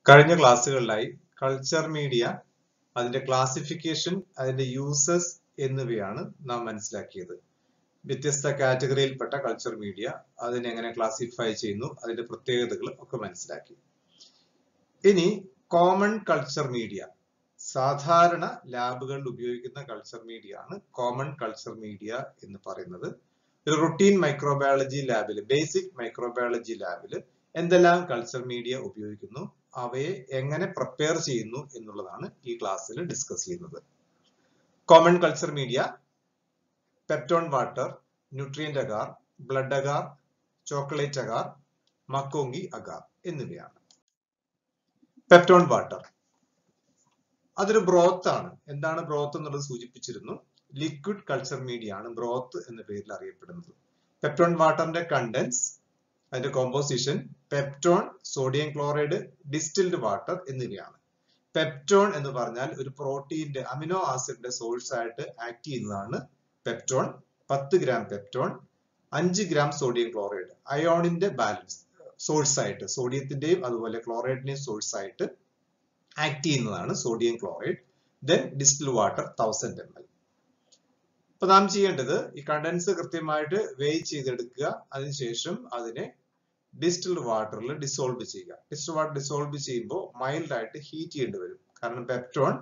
കഴിഞ്ഞ ക്ലാസ്സുകളിലായി culture media അതിന്റെ ക്ലാസിഫിക്കേഷൻ അതിന്റെ യൂസസ് എന്നിവയാണ് നാം മനസ്സിലാക്കിയത് വ്യത്യസ്ത കാറ്റഗറിയിൽപ്പെട്ട കൾച്ചർ മീഡിയ അതിനെ എങ്ങനെ ക്ലാസിഫൈ ചെയ്യുന്നു അതിന്റെ പ്രത്യേകതകൾ ഒക്കെ മനസ്സിലാക്കി ഇനി കോമൺ കൾച്ചർ മീഡിയ സാധാരണ ലാബുകളിൽ ഉപയോഗിക്കുന്ന കൾച്ചർ മീഡിയ ആണ് കോമൺ കൾച്ചർ മീഡിയ എന്ന് പറയുന്നത് ഒരു റുട്ടീൻ മൈക്രോബയോളജി ലാബിൽ ബേസിക് മൈക്രോബയോളജി ലാബിൽ എന്തെല്ലാം കൾച്ചർ മീഡിയ ഉപയോഗിക്കുന്നു അവയെ എങ്ങനെ പ്രിപ്പയർ ചെയ്യുന്നു എന്നുള്ളതാണ് ഈ ക്ലാസ്സിൽ ഡിസ്കസ് ചെയ്യുന്നത് common culture media peptone water nutrient agar blood agar chocolate agar MacConkey agar എന്നിവയാണ് പെപ്റ്റോൺ വാട്ടർ അതൊരു ബ്രോത്ത് ആണ് എന്താണ് ബ്രോത്ത് എന്നുള്ളത് സൂചിപ്പിച്ചിരുന്നു ലിക്വിഡ് കൾച്ചർ മീഡിയ ആണ് ബ്രോത്ത് എന്ന പേരിൽ അറിയപ്പെടുന്നത് പെപ്റ്റോൺ വാട്ടറിന്റെ കണ്ടൻസ് അതിന്റെ composition peptone sodium chloride distilled water എന്നിവയാണ് പെപ്റ്റോൺ എന്ന് പറഞ്ഞാൽ ഒരു പ്രോട്ടീന്റെ അമിനോ ആസിഡിന്റെ സോഴ്സ് ആയിട്ട് ആക്ട് ചെയ്യുന്നതാണ് പെപ്റ്റോൺ പത്ത് ഗ്രാം പെപ്റ്റോൺ അഞ്ച് ഗ്രാം സോഡിയം ക്ലോറൈഡ് അയോണിന്റെ ബാലൻസ് സോഴ്സ് ആയിട്ട് സോഡിയത്തിന്റെയും അതുപോലെ ക്ലോറൈഡിന്റെയും സോഴ്സ് ആയിട്ട് ആക്ട് ചെയ്യുന്നതാണ് sodium chloride then distil water thousand M L അപ്പൊ നാം ചെയ്യേണ്ടത് ഈ കണ്ടൻസ് കൃത്യമായിട്ട് വെയ് ചെയ്തെടുക്കുക അതിനുശേഷം അതിനെ ഡിസ്റ്റിൽഡ് വാട്ടറിൽ ഡിസോൾവ് ചെയ്യുക ഡിസ്റ്റിൽ വാട്ടർ ഡിസോൾവ് ചെയ്യുമ്പോൾ മൈൽഡ് ആയിട്ട് ഹീറ്റ് ചെയ്യേണ്ടി വരും കാരണം പെപ്റ്റോൺ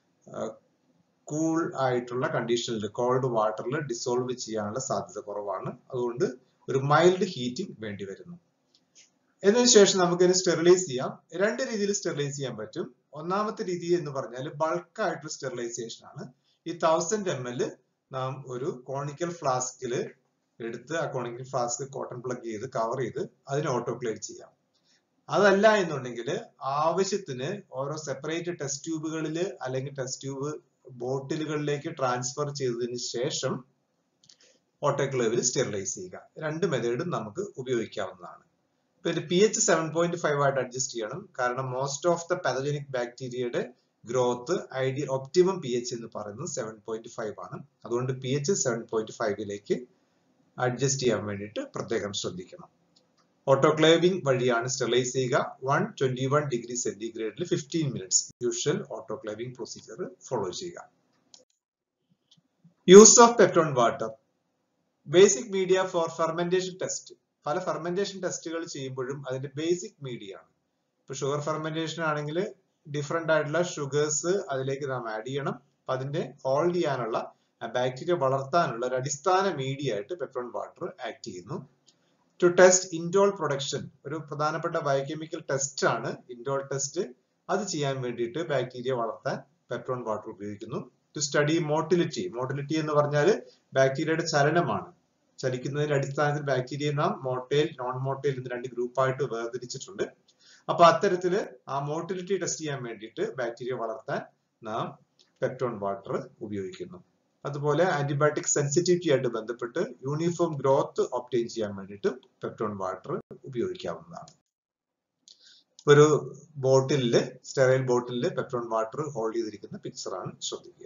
കൂൾ ആയിട്ടുള്ള കണ്ടീഷനിൽ കോൾഡ് വാട്ടറിൽ ഡിസോൾവ് ചെയ്യാനുള്ള സാധ്യത കുറവാണ് അതുകൊണ്ട് ഒരു മൈൽഡ് ഹീറ്റിംഗ് വേണ്ടി വരുന്നു എന്നതിന് ശേഷം നമുക്കിതിനെ സ്റ്റെറിലൈസ് ചെയ്യാം രണ്ട് രീതിയിൽ സ്റ്റെറിലൈസ് ചെയ്യാൻ പറ്റും ഒന്നാമത്തെ രീതി എന്ന് പറഞ്ഞാൽ ബൾക്ക് ആയിട്ടുള്ള സ്റ്റെറിലൈസേഷൻ ആണ് ഈ തൗസൻഡ് എം എൽ നാം ഒരു കോണിക്കൽ ഫ്ലാസ്കിൽ എടുത്ത് ആ കോണിക്കൽ ഫ്ലാസ്ക് കോട്ടൺ പ്ലഗ് ചെയ്ത് കവർ ചെയ്ത് അതിനെ ഓട്ടോക്ലേവ് ചെയ്യാം അതല്ല എന്നുണ്ടെങ്കിൽ ആവശ്യത്തിന് ഓരോ സെപ്പറേറ്റ് ടെസ്റ്റ് ട്യൂബുകളിൽ അല്ലെങ്കിൽ ടെസ്റ്റ് ട്യൂബ് ബോട്ടിലുകളിലേക്ക് ട്രാൻസ്ഫർ ചെയ്തതിന് ശേഷം ഓട്ടോക്ലേവിൽ സ്റ്റെറിലൈസ് ചെയ്യുക രണ്ട് മെത്തേഡും നമുക്ക് ഉപയോഗിക്കാവുന്നതാണ് പിന്നെ P H seven point five ആയിട്ട് അഡ്ജസ്റ്റ് ചെയ്യണം കാരണം മോസ്റ്റ് ഓഫ് ദ പാതജനിക് ബാക്ടീരിയയുടെ growth idea optimum P H എന്ന് പറയുന്നത് സെവൻ പോയിന്റ് ഫൈവ് ആണ് അതുകൊണ്ട് പി എച്ച് സെവൻ പോയിന്റ് ഫൈവിലേക്ക് അഡ്ജസ്റ്റ് ചെയ്യാൻ വേണ്ടിയിട്ട് പ്രത്യേകം ശ്രദ്ധിക്കണം ഓട്ടോക്ലേവിംഗ് വഴിയാണ് സ്റ്റെറിലൈസ് ചെയ്യുക വൺ ട്വന്റി വൺ ഡിഗ്രി സെന്റിഗ്രേഡിൽ fifteen minutes usual autoclaving procedure follow ചെയ്യുക use of peptone water basic media for fermentation test പല ഫെർമെന്റേഷൻ ടെസ്റ്റുകൾ ചെയ്യുമ്പോഴും അതിന്റെ ബേസിക് മീഡിയ ആണ് ഇപ്പൊ ഷുഗർ ഫെർമെന്റേഷൻ ആണെങ്കിൽ ഡിഫറെന്റ് ആയിട്ടുള്ള ഷുഗേഴ്സ് അതിലേക്ക് നാം ആഡ് ചെയ്യണം അപ്പൊ അതിന്റെ ഹോൾഡ് ചെയ്യാനുള്ള ബാക്ടീരിയ വളർത്താനുള്ള ഒരു അടിസ്ഥാന മീഡിയ ആയിട്ട് പെപ്രോൺ വാട്ടർ ആക്ട് ചെയ്യുന്നു ടു ടെസ്റ്റ് ഇൻഡോൾ പ്രൊഡക്ഷൻ ഒരു പ്രധാനപ്പെട്ട ബയോകെമിക്കൽ ടെസ്റ്റ് ആണ് ഇൻഡോൾ ടെസ്റ്റ് അത് ചെയ്യാൻ വേണ്ടിയിട്ട് ബാക്ടീരിയ വളർത്താൻ പെപ്രോൺ വാട്ടർ ഉപയോഗിക്കുന്നു ടു സ്റ്റഡി മോട്ടിലിറ്റി മോട്ടിലിറ്റി എന്ന് പറഞ്ഞാൽ ബാക്ടീരിയയുടെ ചലനമാണ് ചലിക്കുന്നതിന്റെ അടിസ്ഥാനത്തിൽ ബാക്ടീരിയ നാം മോട്ടേൽ നോൺ മോട്ടേൽ എന്ന് രണ്ട് ഗ്രൂപ്പായിട്ട് വേർതിരിച്ചിട്ടുണ്ട് അപ്പൊ അത്തരത്തില് ആ മോട്ടിലിറ്റി ടെസ്റ്റ് ചെയ്യാൻ വേണ്ടിയിട്ട് ബാക്ടീരിയ വളർത്താൻ നാം പെപ്റ്റോൺ വാട്ടർ ഉപയോഗിക്കുന്നു അതുപോലെ ആന്റിബയോട്ടിക് സെൻസിറ്റിവിറ്റി ആയിട്ട് ബന്ധപ്പെട്ട് യൂണിഫോം ഗ്രോത്ത് ഒപ്റ്റെയിൻ ചെയ്യാൻ വേണ്ടിയിട്ട് പെപ്റ്റോൺ വാട്ടർ ഉപയോഗിക്കാവുന്നതാണ് ഒരു ബോട്ടിലില് സ്റ്റെറൈൽ ബോട്ടിലില് പെപ്റ്റോൺ വാട്ടർ ഹോൾഡ് ചെയ്തിരിക്കുന്ന പിക്ചർ ആണ് ശ്രദ്ധിക്കുക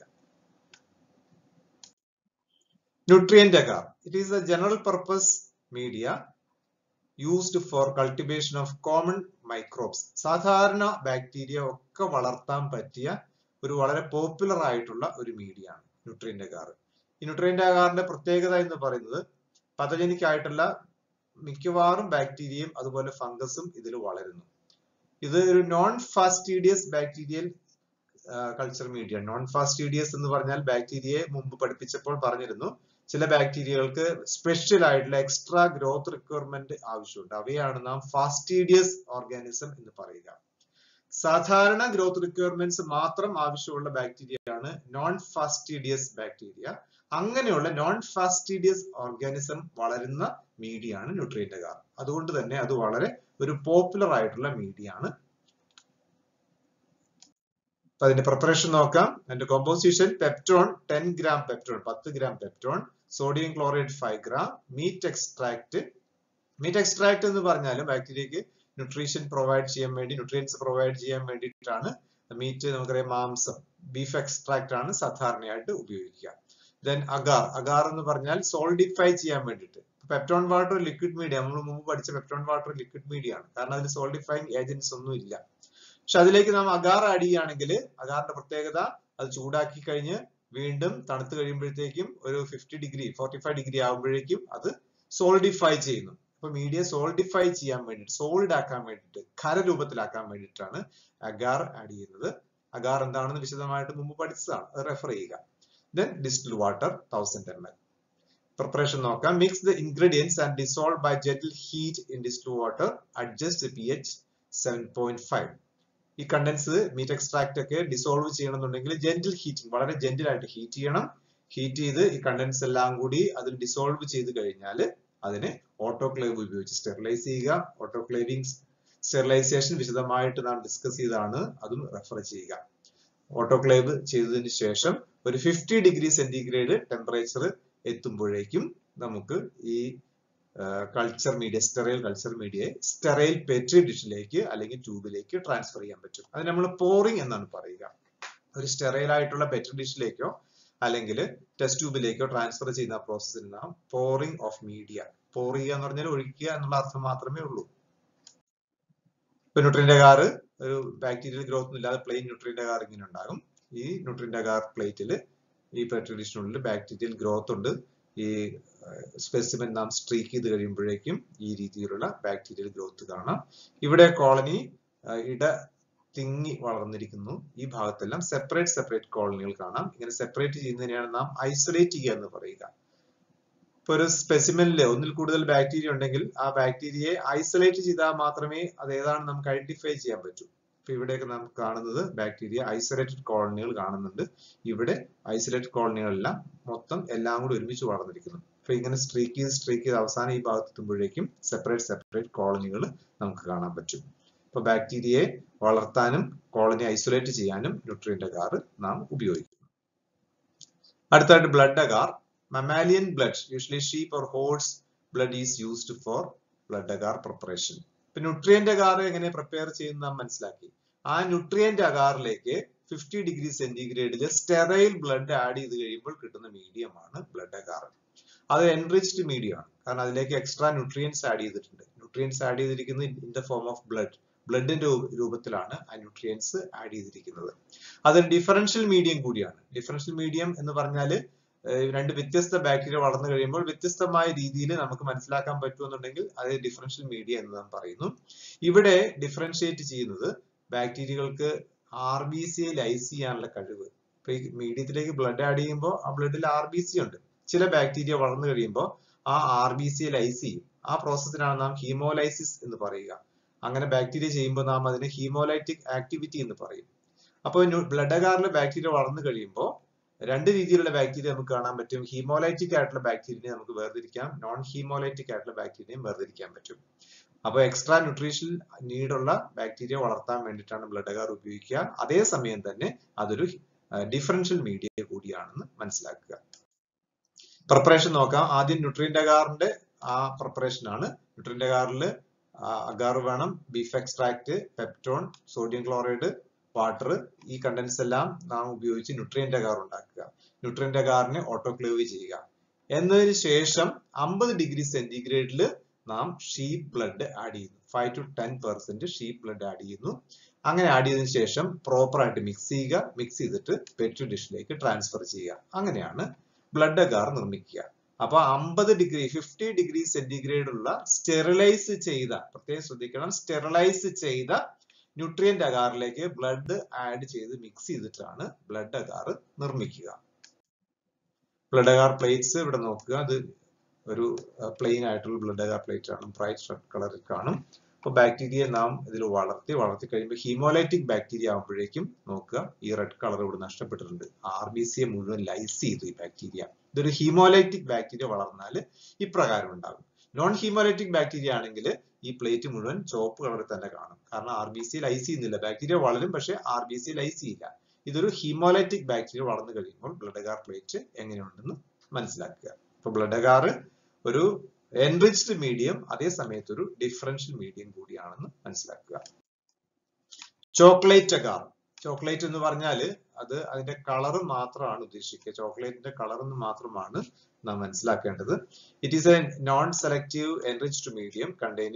nutrient agar it is a general purpose media used for cultivation of common microbes സാധാരണ ബാക്ടീരിയ ഒക്കെ വളർത്താൻ പറ്റിയ ഒരു വളരെ പോപ്പുലർ ആയിട്ടുള്ള ഒരു മീഡിയ ആണ് ന്യൂട്രിയന്റ് അഗാർ ഈ ന്യൂട്രിയന്റ് അഗാറിന്റെ പ്രത്യേകത എന്ന് പറയുന്നത് പതജനിക് ആയിട്ടുള്ള മിക്കവാറും ബാക്ടീരിയയും അതുപോലെ ഫംഗസും ഇതിൽ വളരുന്നു ഇത് ഒരു non fastidious bacterial culture media non fastidious എന്ന് പറഞ്ഞാൽ ബാക്ടീരിയയെ മുമ്പ് പഠിപ്പിച്ചപ്പോൾ പറഞ്ഞിരുന്നു ചില ബാക്ടീരിയകൾക്ക് സ്പെഷ്യൽ ആയിട്ടുള്ള എക്സ്ട്രാ ഗ്രോത്ത് റിക്വയർമെന്റ് ആവശ്യമുണ്ട് അവയാണ് നാം ഫാസ്റ്റീഡിയസ് ഓർഗാനിസം എന്ന് പറയുക സാധാരണ ഗ്രോത്ത് റിക്വയർമെന്റ്സ് മാത്രം ആവശ്യമുള്ള ബാക്ടീരിയ ആണ് നോൺ ഫാസ്റ്റീഡിയസ് ബാക്ടീരിയ അങ്ങനെയുള്ള നോൺ ഫാസ്റ്റീഡിയസ് ഓർഗാനിസം വളരുന്ന മീഡിയ ആണ് ന്യൂട്രിയന്റ് കാർ അതുകൊണ്ട് തന്നെ അത് വളരെ ഒരു പോപ്പുലർ ആയിട്ടുള്ള മീഡിയ ആണ് അപ്പൊ അതിന്റെ പ്രിപ്പറേഷൻ നോക്കാം അതിന്റെ composition peptone ten gram peptone പത്ത് gram peptone sodium chloride five gram meat extract meat extract എന്ന് പറഞ്ഞാൽ ബാക്ടീരിയക്ക് ന്യൂട്രീഷൻ പ്രൊവൈഡ് ചെയ്യാൻ വേണ്ടി ന്യൂട്രിയൻസ് പ്രൊവൈഡ് ചെയ്യാൻ വേണ്ടിയിട്ടാണ് മീറ്റ് നമുക്കറിയാം മാംസം ബീഫ് എക്സ്ട്രാക്ട് ആണ് സാധാരണയായിട്ട് ഉപയോഗിക്കുക ദെൻ അഗാർ അഗാർ എന്ന് പറഞ്ഞാൽ സോൾഡിഫൈ ചെയ്യാൻ വേണ്ടിയിട്ട് പെപ്റ്റോൺ വാട്ടർ ലിക്വിഡ് മീഡിയ നമ്മൾ മുമ്പ് പഠിച്ച പെപ്റ്റോൺ വാട്ടർ ലിക്വിഡ് മീഡിയ ആണ് കാരണം അതിൽ സോൾഡിഫൈങ് ഏജൻസ് ഒന്നും ഇല്ല പക്ഷെ അതിലേക്ക് നാം അഗാർ ആഡ് ചെയ്യുകയാണെങ്കിൽ അഗാറിന്റെ പ്രത്യേകത അത് ചൂടാക്കി കഴിഞ്ഞ് വീണ്ടും തണുത്ത് കഴിയുമ്പോഴത്തേക്കും ഒരു fifty degree forty five degree ആകുമ്പോഴേക്കും അത് സോൾഡിഫൈ ചെയ്യുന്നു അപ്പൊ മീഡിയ സോൾഡിഫൈ ചെയ്യാൻ വേണ്ടിയിട്ട് സോൾഡ് ആക്കാൻ വേണ്ടിയിട്ട് ഖരരൂപത്തിലാക്കാൻ വേണ്ടിയിട്ടാണ് അഗാർ ആഡ് ചെയ്യുന്നത് അഗാർ എന്താണെന്ന് വിശദമായിട്ട് മുമ്പ് പഠിച്ചതാണ് അത് റെഫർ ചെയ്യുക then distil water thousand M L preparation നോക്കാം mix the ingredients and dissolve by gentle heat in distil water adjust P H seven point five ഈ കണ്ടൻസ് മീറ്റ് എക്സ്ട്രാക്ട് ഒക്കെ ഡിസോൾവ് ചെയ്യണമെന്നുണ്ടെങ്കിൽ ജെന്റിൽ ഹീറ്റിംഗ് വളരെ gentle ആയിട്ട് heat ചെയ്യണം heat ചെയ്ത് ഈ contents എല്ലാം കൂടി അതിൽ ഡിസോൾവ് ചെയ്ത് കഴിഞ്ഞാൽ അതിനെ ഓട്ടോക്ലേവ് ഉപയോഗിച്ച് സ്റ്റെറിലൈസ് ചെയ്യുക ഓട്ടോക്ലേവിംഗ് സ്റ്റെറിലൈസേഷൻ വിശദമായിട്ട് നാം ഡിസ്കസ് ചെയ്താണ് അതും റെഫർ ചെയ്യുക ഓട്ടോക്ലേവ് ചെയ്തതിന് ശേഷം ഒരു ഫിഫ്റ്റി ഡിഗ്രി സെന്റിഗ്രേഡ് ടെമ്പറേച്ചർ എത്തുമ്പോഴേക്കും നമുക്ക് ഈ കൾച്ചർ മീഡിയ സ്റ്റെറൈൽ കൾച്ചർ മീഡിയയെ സ്റ്റെറൈൽ പെട്രി ഡിഷിലേക്ക് അല്ലെങ്കിൽ ട്യൂബിലേക്ക് ട്രാൻസ്ഫർ ചെയ്യാൻ പറ്റും അത് നമ്മൾ പോറിംഗ് എന്നാണ് പറയുക ഒരു സ്റ്റെറൈൽ ആയിട്ടുള്ള പെട്രി ഡിഷിലേക്കോ അല്ലെങ്കിൽ ടെസ്റ്റ് ട്യൂബിലേക്കോ ട്രാൻസ്ഫർ ചെയ്യുന്ന പ്രോസസ്സിന് നാം പോറിംഗ് ഓഫ് മീഡിയ പോർ ചെയ്യുക എന്ന് പറഞ്ഞാൽ ഒഴിക്കുക എന്നുള്ള അർത്ഥം മാത്രമേ ഉള്ളൂ ഇപ്പൊ ന്യൂട്രിയന്റെ കാർ ഒരു ബാക്ടീരിയൽ ഗ്രോത്ത് ഇല്ലാതെ പ്ലെയിൻ ന്യൂട്രിയന്റെ കാർ ഇങ്ങനെ ഉണ്ടാകും ഈ ന്യൂട്രിയന്റെ കാർ പ്ലേറ്റിൽ ഈ പെട്രി ഡിഷിനുള്ളിൽ ബാക്ടീരിയൽ ഗ്രോത്ത് ഉണ്ട് ഈ സ്പെസിമെൻ നാം സ്ട്രീക്ക് ചെയ്ത് കഴിയുമ്പോഴേക്കും ഈ രീതിയിലുള്ള ബാക്ടീരിയൽ ഗ്രോത്ത് കാണാം ഇവിടെ കോളനി ഇട തിങ്ങി വളർന്നിരിക്കുന്നു ഈ ഭാഗത്തെല്ലാം സെപ്പറേറ്റ് സെപ്പറേറ്റ് കോളനികൾ കാണാം ഇങ്ങനെ സെപ്പറേറ്റ് ചെയ്യുന്നതിനെയാണ് നാം ഐസൊലേറ്റ് ചെയ്യുക എന്ന് പറയുക ഇപ്പൊ ഒരു സ്പെസിമെനിൽ ഒന്നിൽ കൂടുതൽ ബാക്ടീരിയ ഉണ്ടെങ്കിൽ ആ ബാക്ടീരിയയെ ഐസൊലേറ്റ് ചെയ്താൽ മാത്രമേ അത് ഏതാണ് നമുക്ക് ഐഡന്റിഫൈ ചെയ്യാൻ പറ്റൂ ഇപ്പൊ ഇവിടെയൊക്കെ നമുക്ക് കാണുന്നത് ബാക്ടീരിയ ഐസൊലേറ്റഡ് കോളനികൾ കാണുന്നുണ്ട് ഇവിടെ ഐസൊലേറ്റഡ് കോളനികളെല്ലാം മൊത്തം എല്ലാം കൂടി ഒരുമിച്ച് വളർന്നിരിക്കുന്നു അപ്പൊ ഇങ്ങനെ സ്ട്രീക്ക് ചെയ്ത് സ്ട്രീക്ക് ചെയ്ത് അവസാനം ഈ ഭാഗത്ത് എത്തുമ്പോഴേക്കും സെപ്പറേറ്റ് സെപ്പറേറ്റ് കോളനികൾ നമുക്ക് കാണാൻ പറ്റും ഇപ്പൊ ബാക്ടീരിയയെ വളർത്താനും കോളനി ഐസൊലേറ്റ് ചെയ്യാനും ന്യൂട്രിയന്റ് അഗാർ നാം ഉപയോഗിക്കുന്നു അടുത്തായിട്ട് blood agar mammalian blood usually sheep or horse blood is used for blood agar preparation ഇപ്പൊ ന്യൂട്രിയന്റ് അഗാർ എങ്ങനെ പ്രിപ്പയർ ചെയ്യുന്ന നാം മനസ്സിലാക്കി ആ ന്യൂട്രിയന്റ് അഗാറിലേക്ക് ഫിഫ്റ്റി ഡിഗ്രി സെന്റിഗ്രേഡിൽ സ്റ്റെറൈൽ ബ്ലഡ് ആഡ് ചെയ്ത് കഴിയുമ്പോൾ കിട്ടുന്ന മീഡിയമാണ് ബ്ലഡ് അഗാർ അത് എൻറിച്ച്ഡ് മീഡിയം ആണ് കാരണം അതിലേക്ക് എക്സ്ട്രാ ന്യൂട്രിയൻസ് ആഡ് ചെയ്തിട്ടുണ്ട് ന്യൂട്രിയൻസ് ആഡ് ചെയ്തിരിക്കുന്നത് in the form of blood ബ്ലഡിന്റെ രൂപത്തിലാണ് ആ ന്യൂട്രിയൻസ് ആഡ് ചെയ്തിരിക്കുന്നത് അത് ഡിഫറൻഷ്യൽ മീഡിയം കൂടിയാണ് ഡിഫറൻഷ്യൽ മീഡിയം എന്ന് പറഞ്ഞാൽ രണ്ട് വ്യത്യസ്ത ബാക്ടീരിയ വളർന്നു കഴിയുമ്പോൾ വ്യത്യസ്തമായ രീതിയിൽ നമുക്ക് മനസ്സിലാക്കാൻ പറ്റുമെന്നുണ്ടെങ്കിൽ അത് ഡിഫറൻഷ്യൽ മീഡിയ എന്ന് നാം പറയുന്നു ഇവിടെ ഡിഫറൻഷിയേറ്റ് ചെയ്യുന്നത് ബാക്ടീരിയകൾക്ക് ആർ ബി സിയെ ലൈസ് ചെയ്യാനുള്ള കഴിവ് ഇപ്പൊ ഈ മീഡിയത്തിലേക്ക് ബ്ലഡ് ആഡ് ചെയ്യുമ്പോൾ ആ ബ്ലഡിൽ ആർ ബി സി ഉണ്ട് ചില ബാക്ടീരിയ വളർന്നു കഴിയുമ്പോൾ ആ ആർ ബി സിയെ ലൈസ് ചെയ്യും ആ പ്രോസസ്സിനാണ് നാം ഹീമോലൈസിസ് എന്ന് പറയുക അങ്ങനെ ബാക്ടീരിയ ചെയ്യുമ്പോൾ നാം അതിനെ ഹീമോലൈറ്റിക് ആക്ടിവിറ്റി എന്ന് പറയും അപ്പോൾ ബ്ലഡ് അകാറിലെ ബാക്ടീരിയ വളർന്നു കഴിയുമ്പോൾ രണ്ട് രീതിയിലുള്ള ബാക്ടീരിയ നമുക്ക് കാണാൻ പറ്റും ഹീമോലൈറ്റിക് ആയിട്ടുള്ള ബാക്ടീരിയനെ നമുക്ക് വേർതിരിക്കാം നോൺ ഹീമോലൈറ്റിക് ആയിട്ടുള്ള ബാക്ടീരിയയും വേർതിരിക്കാൻ പറ്റും അപ്പോൾ എക്സ്ട്രാ ന്യൂട്രീഷൻ നീഡുള്ള ബാക്ടീരിയ വളർത്താൻ വേണ്ടിയിട്ടാണ് ബ്ലഡ് അകാർ ഉപയോഗിക്കുക അതേസമയം തന്നെ അതൊരു ഡിഫറൻഷ്യൽ മീഡിയ കൂടിയാണെന്ന് മനസ്സിലാക്കുക പ്രിപ്പറേഷൻ നോക്കാം ആദ്യം ന്യൂട്രിയന്റ് അകാറിന്റെ ആ പ്രിപ്പറേഷൻ ആണ് ന്യൂട്രിയന്റ് അകാറിൽ അഗാർ വേണം beef extract peptone sodium chloride water ഈ കണ്ടൻസ് എല്ലാം നാം ഉപയോഗിച്ച് ന്യൂട്രിയന്റ് അഗാർ ഉണ്ടാക്കുക ന്യൂട്രിയന്റ് അഗാറിനെ ഓട്ടോക്ലേവ് ചെയ്യുക എന്നതിന് ശേഷം അമ്പത് ഡിഗ്രി സെന്റിഗ്രേഡിൽ നാം ഷീപ്പ് ബ്ലഡ് ആഡ് ചെയ്യുന്നു five to ten percent sheep blood add ചെയ്യുന്നു അങ്ങനെ ആഡ് ചെയ്തതിനു ശേഷം പ്രോപ്പർ ആയിട്ട് മിക്സ് ചെയ്യുക മിക്സ് ചെയ്തിട്ട് പെറ്റ് ഡിഷിലേക്ക് ട്രാൻസ്ഫർ ചെയ്യുക അങ്ങനെയാണ് ബ്ലഡ് അഗാർ നിർമ്മിക്കുക അപ്പൊ അമ്പത് ഡിഗ്രി ഫിഫ്റ്റി ഡിഗ്രി സെന്റിഗ്രേഡ് ഉള്ള സ്റ്റെറിലൈസ് ചെയ്ത പ്രത്യേകം ശ്രദ്ധിക്കണം സ്റ്റെറിലൈസ് ചെയ്ത ന്യൂട്രിയന്റ് അഗാറിലേക്ക് ബ്ലഡ് ആഡ് ചെയ്ത് മിക്സ് ചെയ്തിട്ടാണ് ബ്ലഡ് അഗാർ നിർമ്മിക്കുക ബ്ലഡ് അഗാർ പ്ലേറ്റ്സ് ഇവിടെ നോക്കുക അത് ഒരു പ്ലെയിൻ ആയിട്ടുള്ള ബ്ലഡ് അഗാർ പ്ലേറ്റ് ആണ് ബ്രൈറ്റ് റെഡ് കളറിൽ കാണും അപ്പൊ ബാക്ടീരിയ നാം ഇതിൽ വളർത്തി വളർത്തി കഴിയുമ്പോൾ ഹീമോലൈറ്റിക് ബാക്ടീരിയ ആകുമ്പോഴേക്കും നോക്കുക ഈ റെഡ് കളർ ഇവിടെ നഷ്ടപ്പെട്ടിട്ടുണ്ട് ആർ ബി സിയെ മുഴുവൻ ലൈസ് ചെയ്തു ഈ ബാക്ടീരിയ ഇതൊരു ഹീമോലൈറ്റിക് ബാക്ടീരിയ വളർന്നാൽ ഇപ്രകാരം ഉണ്ടാകും നോൺ ഹീമോലൈറ്റിക് ബാക്ടീരിയ ആണെങ്കിൽ ഈ പ്ലേറ്റ് മുഴുവൻ ചുവപ്പ് കളറിൽ തന്നെ കാണും കാരണം ആർ ബി സി ലൈസ് ചെയ്യുന്നില്ല ബാക്ടീരിയ വളരും പക്ഷെ ആർ ബി സി ലൈസ് ചെയ്യില്ല ഇതൊരു ഹീമോലൈറ്റിക് ബാക്ടീരിയ വളർന്നു കഴിയുമ്പോൾ ബ്ലഡ് അഗാർ പ്ലേറ്റ് എങ്ങനെയുണ്ടെന്ന് മനസ്സിലാക്കുക അപ്പൊ ബ്ലഡ് അഗാർ ഒരു എൻറിച്ച്ഡ് മീഡിയം അതേ സമയത്ത് ഒരു ഡിഫറൻഷ്യൽ മീഡിയം കൂടിയാണെന്ന് മനസ്സിലാക്കുക ചോക്ലേറ്റ് അഗാർ ചോക്ലേറ്റ് എന്ന് പറഞ്ഞാൽ അത് അതിന്റെ കളർ മാത്രമാണ് ഉദ്ദേശിക്കുക ചോക്ലേറ്റിന്റെ കളർ എന്ന് മാത്രമാണ് നാം മനസ്സിലാക്കേണ്ടത് it is a non selective enriched medium containing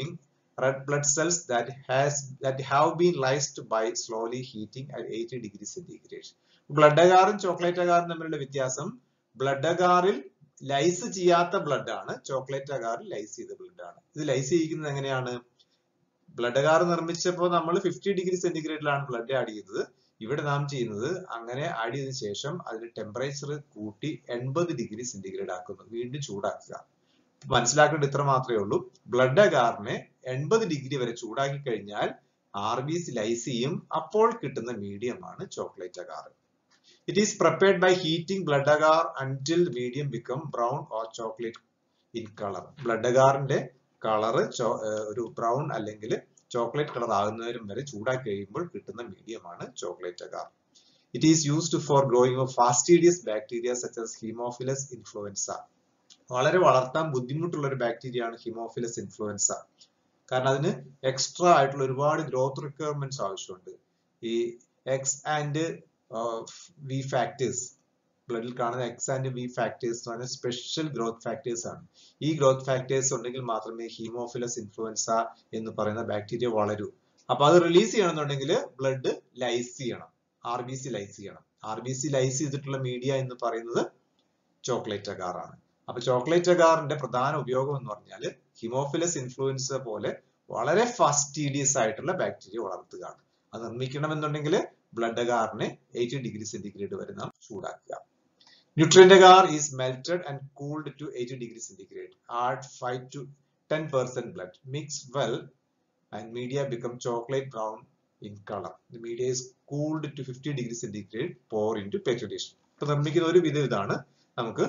red blood cells that has that have been lysed by slowly heating at 80 degree centigrade. Blood അകാറും ചോക്ലേറ്റ് അകാറും തമ്മിലുള്ള വ്യത്യാസം ബ്ലഡ് അകാറിൽ ലൈസ് ചെയ്യാത്ത ബ്ലഡ് ആണ് ചോക്ലേറ്റ് അകാറിൽ ലൈസ് ചെയ്ത ബ്ലഡ് ആണ് ഇത് ലൈസ് ചെയ്യിക്കുന്നത് എങ്ങനെയാണ് ബ്ലഡ് അകാർ നിർമ്മിച്ചപ്പോൾ നമ്മൾ ഫിഫ്റ്റി ഡിഗ്രി സെന്റിഗ്രേഡിലാണ് ബ്ലഡ് ആഡ് ചെയ്തത് ഇവിടെ നാം ചെയ്യുന്നത് അങ്ങനെ ആഡ് ചെയ്തതിനു ശേഷം അതിന്റെ ടെമ്പറേച്ചർ കൂട്ടി എൺപത് ഡിഗ്രി സെന്റിഗ്രേഡ് ആക്കുന്നു വീണ്ടും ചൂടാക്കുക മനസ്സിലാക്കേണ്ടത് ഇത്ര മാത്രമേ ഉള്ളൂ ബ്ലഡ് അകാറിനെ എൺപത് ഡിഗ്രി വരെ ചൂടാക്കി കഴിഞ്ഞാൽ ആർ ബി സി ലൈസ് ചെയ്യും അപ്പോൾ കിട്ടുന്ന മീഡിയമാണ് chocolate agar it is prepared by heating blood agar until medium become brown or chocolate in colour blood അകാറിന്റെ കളറ് ഒരു ബ്രൗൺ അല്ലെങ്കിൽ ചോക്ലേറ്റ് കളർ ആകുന്നവരും വരെ ചൂടാക്കി കഴിയുമ്പോൾ കിട്ടുന്ന മീഡിയമാണ് chocolate agar it is used for growing of fastidious bacteria such as Haemophilus influenza വളരെ വളർത്താൻ ബുദ്ധിമുട്ടുള്ള ഒരു ബാക്ടീരിയ ആണ് ഹിമോഫിലസ് ഇൻഫ്ലുവൻസ കാരണം അതിന് എക്സ്ട്രാ ആയിട്ടുള്ള ഒരുപാട് ഗ്രോത്ത് റിക്വയർമെന്റ്സ് ആവശ്യമുണ്ട് ഈ എക്സ് ആൻഡ് വി ഫാക്ടേഴ്സ് ബ്ലഡിൽ കാണുന്ന എക്സ് ആൻഡ് വി ഫാക്ടേഴ്സ് എന്ന് പറഞ്ഞാൽ സ്പെഷ്യൽ ഗ്രോത്ത് ഫാക്ടേഴ്സ് ആണ് ഈ ഗ്രോത്ത് ഫാക്ടേഴ്സ് ഉണ്ടെങ്കിൽ മാത്രമേ ഹീമോഫിലസ് ഇൻഫ്ലുവൻസ എന്ന് പറയുന്ന ബാക്ടീരിയ വളരൂ അപ്പൊ അത് റിലീസ് ചെയ്യണമെന്നുണ്ടെങ്കിൽ ബ്ലഡ് ലൈസ് ചെയ്യണം ആർ ബി സി ലൈസ് ചെയ്യണം ആർ ബി സി ലൈസ് ചെയ്തിട്ടുള്ള മീഡിയ എന്ന് പറയുന്നത് ചോക്ലേറ്റ് അകാറാണ് അപ്പൊ ചോക്ലേറ്റ് അകാറിന്റെ പ്രധാന ഉപയോഗം എന്ന് പറഞ്ഞാൽ ഹിമോഫിലസ് ഇൻഫ്ലുവൻസ പോലെ വളരെ ഫാസ്റ്റീഡിയസ് ആയിട്ടുള്ള ബാക്ടീരിയ വളർത്തുകയാണ് അത് നിർമ്മിക്കണമെന്നുണ്ടെങ്കിൽ ബ്ലഡ് അകാറിനെ എയ്റ്റി ഡിഗ്രി സെന്റിഗ്രേഡ് വരെ നാം ചൂടാക്കുക nutrient agar is melted and cooled to eighty degree centigrade add five to ten percent blood mix well and media become chocolate brown in colour the media is cooled to fifty degree centigrade pour in to petri dish ഇപ്പൊ നിർമ്മിക്കുന്ന ഒരു വിധം ഇതാണ് നമുക്ക്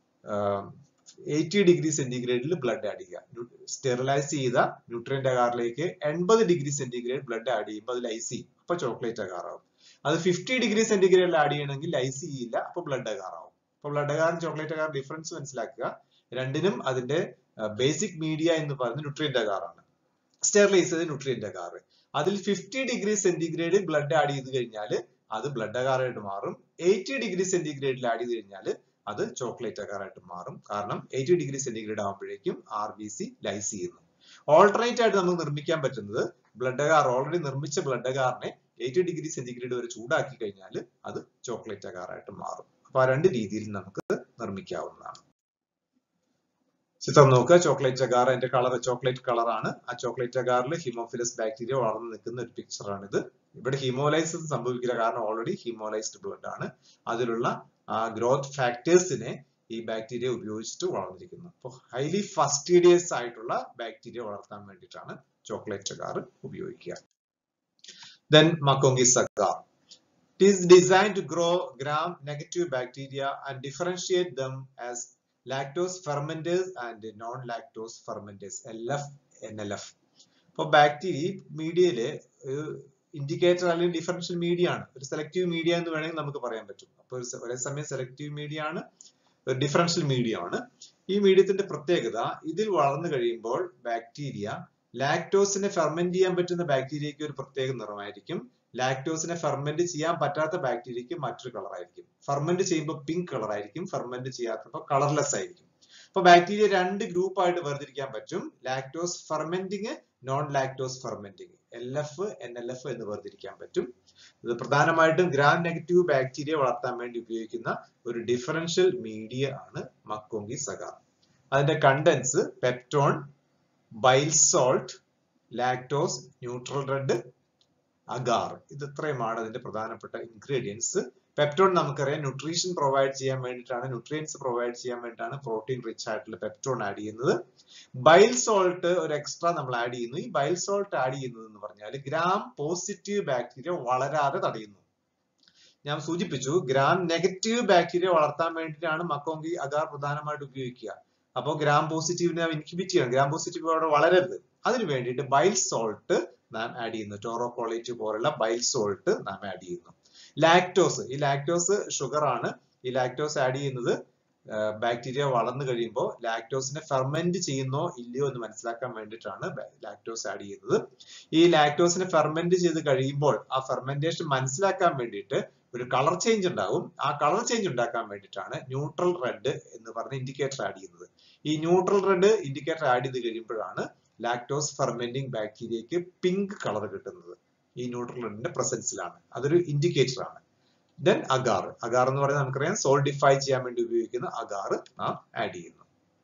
eighty degree സെന്റിഗ്രേഡിൽ blood add ചെയ്യുക sterilise ചെയ്ത nutrient അകാറിലേക്ക് എൺപത് ഡിഗ്രി സെന്റിഗ്രേഡ് ബ്ലഡ് ആഡ് ചെയ്യുമ്പോൾ അത് ലൈസ് ചെയ്യും അപ്പൊ ചോക്ലേറ്റ് അകാറാവും അത് ഫിഫ്റ്റി ഡിഗ്രി സെന്റിഗ്രേഡിൽ ആഡ് ചെയ്യണമെങ്കിൽ ലൈസ് ചെയ്യില്ല അപ്പൊ ബ്ലഡ് അകാറാവും അപ്പൊ ബ്ലഡ് അകാറും ചോക്ലേറ്റ് അകാർ ഡിഫറൻസ് മനസ്സിലാക്കുക രണ്ടിനും അതിന്റെ ബേസിക് മീഡിയ എന്ന് പറയുന്നത് ന്യൂട്രിയന്റ് അകാറാണ് സ്റ്റെറിലൈസ് ചെയ്ത് ന്യൂട്രിയന്റ് അകാർ അതിൽ ഫിഫ്റ്റി ഡിഗ്രി സെന്റിഗ്രേഡിൽ ബ്ലഡ് ആഡ് ചെയ്ത് കഴിഞ്ഞാൽ അത് ബ്ലഡ് അകാറായിട്ട് മാറും എയ്റ്റി ഡിഗ്രി സെന്റിഗ്രേഡിൽ ആഡ് ചെയ്ത് കഴിഞ്ഞാൽ അത് ചോക്ലേറ്റ് അകാറായിട്ട് മാറും കാരണം എയ്റ്റി ഡിഗ്രി സെന്റിഗ്രേഡ് ആകുമ്പോഴേക്കും ആർ ബി സി ലൈസ് ചെയ്യുന്നു ഓൾട്ടർനേറ്റ് ആയിട്ട് നമുക്ക് നിർമ്മിക്കാൻ പറ്റുന്നത് ബ്ലഡ് അകാർ ഓൾറെഡി നിർമ്മിച്ച ബ്ലഡ് അകാറിനെ എയ്റ്റി ഡിഗ്രി സെന്റിഗ്രേഡ് വരെ ചൂടാക്കി കഴിഞ്ഞാൽ അത് ചോക്ലേറ്റ് അകാറായിട്ട് മാറും അപ്പൊ ആ രണ്ട് രീതിയിൽ നമുക്ക് നിർമ്മിക്കാവുന്നതാണ് ചിത്രം നോക്കുക ചോക്ലേറ്റ് അഗാർ അതിന്റെ കളർ ചോക്ലേറ്റ് കളറാണ് ആ ചോക്ലേറ്റ് അഗാറിൽ ഹിമോഫിലസ് ബാക്ടീരിയ വളർന്നു നിൽക്കുന്ന ഒരു പിക്ചറാണിത് ഇവിടെ ഹീമോലൈസിസ് സംഭവിക്കില്ല കാരണം ഓൾറെഡി ഹീമോലൈസ്ഡ് ബ്ലഡ് ആണ് അതിലുള്ള ആ ഗ്രോത്ത് ഫാക്ടേഴ്സിനെ ഈ ബാക്ടീരിയ ഉപയോഗിച്ചിട്ട് വളർന്നിരിക്കുന്നു അപ്പോൾ ഹൈലി ഫസ്റ്റീഡിയസ് ആയിട്ടുള്ള ബാക്ടീരിയ വളർത്താൻ വേണ്ടിയിട്ടാണ് ചോക്ലേറ്റ് അഗാർ ഉപയോഗിക്കുക then MacConkey's agar It is designed to grow gram-negative bacteria and differentiate them as lactose fermenters and non-lactose fermenters LF NLF. അപ്പോൾ ബാക്ടീരിയ മീഡിയയില് ഇൻഡിക്കേറ്റർ അല്ലെങ്കിൽ ഡിഫറൻഷ്യൽ മീഡിയ ആണ് ഒരു സെലക്റ്റീവ് മീഡിയ എന്ന് വേണമെങ്കിൽ നമുക്ക് പറയാൻ പറ്റും അപ്പോൾ ഒരേ സമയം സെലക്റ്റീവ് മീഡിയ ആണ് ഒരു ഡിഫറൻഷ്യൽ മീഡിയ ആണ് ഈ മീഡിയത്തിന്റെ പ്രത്യേകത ഇതിൽ വളർന്നു കഴിയുമ്പോൾ ബാക്ടീരിയ ലാക്ടോസിനെ ഫെർമെന്റ് ചെയ്യാൻ പറ്റുന്ന ബാക്ടീരിയയ്ക്ക് ഒരു പ്രത്യേക നിറമായിരിക്കും ലാക്ടോസിനെ ഫെർമെന്റ് ചെയ്യാൻ പറ്റാത്ത ബാക്ടീരിയക്ക് മറ്റൊരു കളർ ആയിരിക്കും ഫെർമെന്റ് ചെയ്യുമ്പോൾ പിങ്ക് കളർ ആയിരിക്കും ഫെർമെന്റ് ചെയ്യാത്തപ്പോൾ കളർലെസ് ആയിരിക്കും അപ്പൊ ബാക്ടീരിയ രണ്ട് ഗ്രൂപ്പ് ആയിട്ട് വേർതിരിക്കാൻ പറ്റും lactose fermenting non lactose fermenting L F N L F എന്ന് വേർതിരിക്കാൻ പറ്റും ഇത് പ്രധാനമായിട്ടും ഗ്രാം നെഗറ്റീവ് ബാക്ടീരിയ വളർത്താൻ വേണ്ടി ഉപയോഗിക്കുന്ന ഒരു ഡിഫറൻഷ്യൽ മീഡിയ ആണ് മക്കോങ്കി സഗാർ അതിന്റെ contents peptone bile salt lactose neutral red agar ഇത് ഇത്രയുമാണ് അതിന്റെ പ്രധാനപ്പെട്ട ഇൻഗ്രീഡിയൻസ് പെപ്റ്റോൺ നമുക്കറിയാം ന്യൂട്രീഷൻ പ്രൊവൈഡ് ചെയ്യാൻ വേണ്ടിയിട്ടാണ് ന്യൂട്രിയൻസ് പ്രൊവൈഡ് ചെയ്യാൻ വേണ്ടിയിട്ടാണ് പ്രോട്ടീൻ റിച്ച് ആയിട്ടുള്ള പെപ്റ്റോൺ ആഡ് ചെയ്യുന്നത് ബൈൽ സോൾട്ട് ഒരു എക്സ്ട്രാ നമ്മൾ ആഡ് ചെയ്യുന്നു ഈ ബൈൽ സോൾട്ട് ആഡ് ചെയ്യുന്നത് എന്ന് പറഞ്ഞാൽ ഗ്രാം പോസിറ്റീവ് ബാക്ടീരിയ വളരാതെ തടയുന്നു ഞാൻ സൂചിപ്പിച്ചു ഗ്രാം നെഗറ്റീവ് ബാക്ടീരിയ വളർത്താൻ വേണ്ടിയിട്ടാണ് മക്കോങ്കി അഗാർ പ്രധാനമായിട്ട് ഉപയോഗിക്കുക അപ്പോൾ ഗ്രാം പോസിറ്റീവിനെ ഇൻഹിബിറ്റ് ചെയ്യണം ഗ്രാം പോസിറ്റീവ് അവിടെ വളരരുത് അതിന് വേണ്ടിയിട്ട് ബൈൽ സോൾട്ട് നാം ആഡ് ചെയ്യുന്നു ടോറോക്കോളേറ്റ് പോലുള്ള ബൈൽ സോൾട്ട് നാം ആഡ് ചെയ്യുന്നു ലാക്ടോസ് ഈ ലാക്ടോസ് ഷുഗർ ആണ് ഈ ലാക്ടോസ് ആഡ് ചെയ്യുന്നത് ബാക്ടീരിയ വളർന്നു കഴിയുമ്പോൾ ലാക്ടോസിനെ ഫെർമെന്റ് ചെയ്യുന്നോ ഇല്ലയോ എന്ന് മനസ്സിലാക്കാൻ വേണ്ടിയിട്ടാണ് ലാക്ടോസ് ആഡ് ചെയ്യുന്നത് ഈ ലാക്ടോസിനെ ഫെർമെന്റ് ചെയ്ത് കഴിയുമ്പോൾ ആ ഫെർമെന്റേഷൻ മനസ്സിലാക്കാൻ വേണ്ടിയിട്ട് ഒരു കളർ ചേഞ്ച് ഉണ്ടാവും ആ കളർ ചേഞ്ച് ഉണ്ടാക്കാൻ വേണ്ടിയിട്ടാണ് ന്യൂട്രൽ റെഡ് എന്ന് പറഞ്ഞ ഇൻഡിക്കേറ്റർ ആഡ് ചെയ്യുന്നത് ഈ ന്യൂട്രൽ റെഡ് ഇൻഡിക്കേറ്റർ ആഡ് ചെയ്ത് കഴിയുമ്പോഴാണ് ലാക്ടോസ് ഫെർമെന്റിംഗ് ബാക്ടീരിയക്ക് പിങ്ക് കളർ കിട്ടുന്നത് ഈ ന്യൂട്രലിന്റെ പ്രസൻസിലാണ് അതൊരു ഇൻഡിക്കേറ്റർ ആണ് ദെൻ അഗാർ അഗാർ എന്ന് പറയുന്നത് നമുക്കറിയാം സോൾഡിഫൈ ചെയ്യാൻ വേണ്ടി ഉപയോഗിക്കുന്ന അഗാർ നാം ആഡ് ചെയ്യുന്നു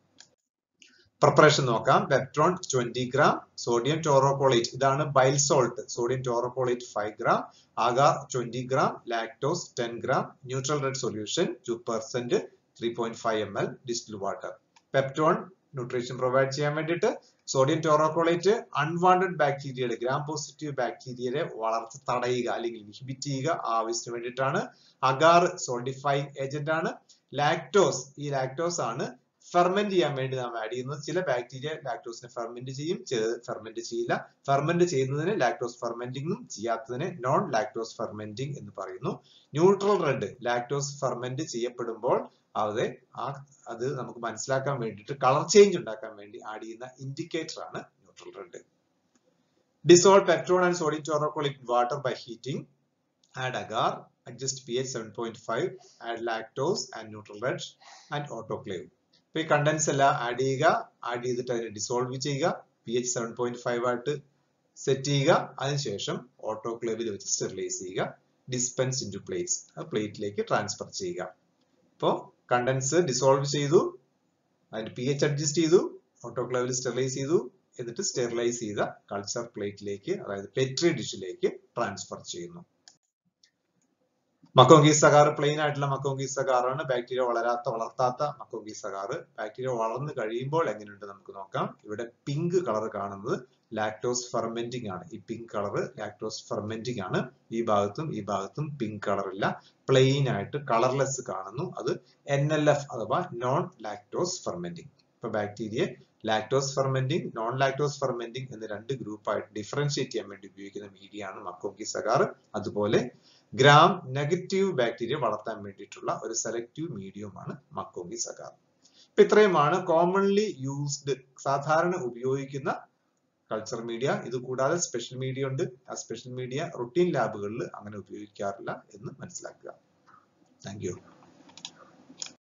പ്രിപ്പറേഷൻ നോക്കാം peptone twenty gram sodium taurocholate ഇതാണ് bile salt sodium taurocholate five gram agar twenty gram lactose ten gram neutral red solution two percent three point five m l distil water peptone nutrition provide ചെയ്യാൻ വേണ്ടിയിട്ട് sodium taurocholate unwanted ബാക്ടീരിയയുടെ gram positive ബാക്ടീരിയയുടെ വളർച്ച തടയുക അല്ലെങ്കിൽ inhibit ചെയ്യുക ആവശ്യത്തിന് വേണ്ടിയിട്ടാണ് അഗാർ സോൾഡിഫൈങ് ഏജന്റ് ആണ് ലാക്ടോസ് ഈ ലാക്ടോസ് ആണ് ഫെർമെന്റ് ചെയ്യാൻ വേണ്ടി നാം ആഡ് ചെയ്യുന്നത് ചില ബാക്ടീരിയ ലാക്ടോസിനെ ഫെർമെന്റ് ചെയ്യും ചിലത് ഫെർമെന്റ് ചെയ്യില്ല ഫെർമെന്റ് ചെയ്യുന്നതിന് ലാക്ടോസ് ഫെർമെന്റിങ്ങും ചെയ്യാത്തതിന് നോൺ ലാക്ടോസ് ഫെർമെന്റിംഗ് എന്ന് പറയുന്നു ന്യൂട്രൽ റെഡ് ലാക്ടോസ് ഫെർമെന്റ് ചെയ്യപ്പെടുമ്പോൾ അതെ ആ അത് നമുക്ക് മനസ്സിലാക്കാൻ വേണ്ടിയിട്ട് കളർ ചേഞ്ച് ഉണ്ടാക്കാൻ വേണ്ടി ആഡ് ചെയ്യുന്ന ഇൻഡിക്കേറ്റർ ആണ് neutral red dissolve peptone and sodium taurocholic water by heating add agar adjust pH 7.5 add lactose and neutral red and autoclave ഇപ്പൊ ഈ കണ്ടൻസ് എല്ലാം ആഡ് ചെയ്യുക ആഡ് ചെയ്തിട്ട് അതിനെ ഡിസോൾവ് ചെയ്യുക p H seven point five ആയിട്ട് സെറ്റ് ചെയ്യുക അതിനുശേഷം ഓട്ടോക്ലേവിൽ വെച്ച് സ്റ്റെറിലൈസ് ചെയ്യുക ഡിസ്പെൻസ് ഇൻ ടു പ്ലേറ്റ്സ് ആ പ്ലേറ്റിലേക്ക് ട്രാൻസ്ഫർ ചെയ്യുക ഇപ്പോൾ കണ്ടൻസ് ഡിസോൾവ് ചെയ്തു അതിന്റെ പി എച്ച് അഡ്ജസ്റ്റ് ചെയ്തു ഓട്ടോക്ലേവിൽ സ്റ്റെറിലൈസ് ചെയ്തു എന്നിട്ട് സ്റ്റെറിലൈസ് ചെയ്ത കൾച്ചർ പ്ലേറ്റിലേക്ക് അതായത് പെട്രി ഡിഷിലേക്ക് ട്രാൻസ്ഫർ ചെയ്യുന്നു മക്കോങ്കി സഗാർ പ്ലെയിൻ ആയിട്ടുള്ള മക്കോങ്കി സഗാറാണ് ബാക്ടീരിയ വളരാത്ത വളർത്താത്ത മക്കോങ്കി സഗാർ ബാക്ടീരിയ വളർന്നു കഴിയുമ്പോൾ എങ്ങനെയുണ്ട് നമുക്ക് നോക്കാം ഇവിടെ പിങ്ക് കളർ കാണുന്നത് ലാക്ടോസ് ഫെർമെന്റിംഗ് ആണ് ഈ പിങ്ക് കളർ ലാക്ടോസ് ഫെർമെന്റിംഗ് ആണ് ഈ ഭാഗത്തും ഈ ഭാഗത്തും പിങ്ക് കളർ ഇല്ല പ്ലെയിൻ ആയിട്ട് കളർലെസ് കാണുന്നു അത് എൻ എൽ എഫ് അഥവാ നോൺ ലാക്ടോസ് ഫെർമെന്റിംഗ് ഇപ്പൊ bacteria lactose fermenting non lactose fermenting എന്ന് രണ്ട് ഗ്രൂപ്പായിട്ട് ഡിഫറൻഷിയേറ്റ് ചെയ്യാൻ വേണ്ടി ഉപയോഗിക്കുന്ന മീഡിയ ആണ് മക്കോങ്കി സഗാർ അതുപോലെ ഗ്രാം നെഗറ്റീവ് ബാക്ടീരിയ വളർത്താൻ വേണ്ടിയിട്ടുള്ള ഒരു സെലക്റ്റീവ് മീഡിയമാണ് മക്കോങ്കി സഗാർ ഇപ്പൊ ഇത്രയുമാണ് കോമൺലി യൂസ്ഡ് സാധാരണ ഉപയോഗിക്കുന്ന കൾച്ചർ മീഡിയ ഇത് കൂടാതെ സ്പെഷ്യൽ മീഡിയ ഉണ്ട് ആ സ്പെഷ്യൽ മീഡിയ റുട്ടീൻ ലാബുകളിൽ അങ്ങനെ ഉപയോഗിക്കാറില്ല എന്ന് മനസ്സിലാക്കുക താങ്ക് യു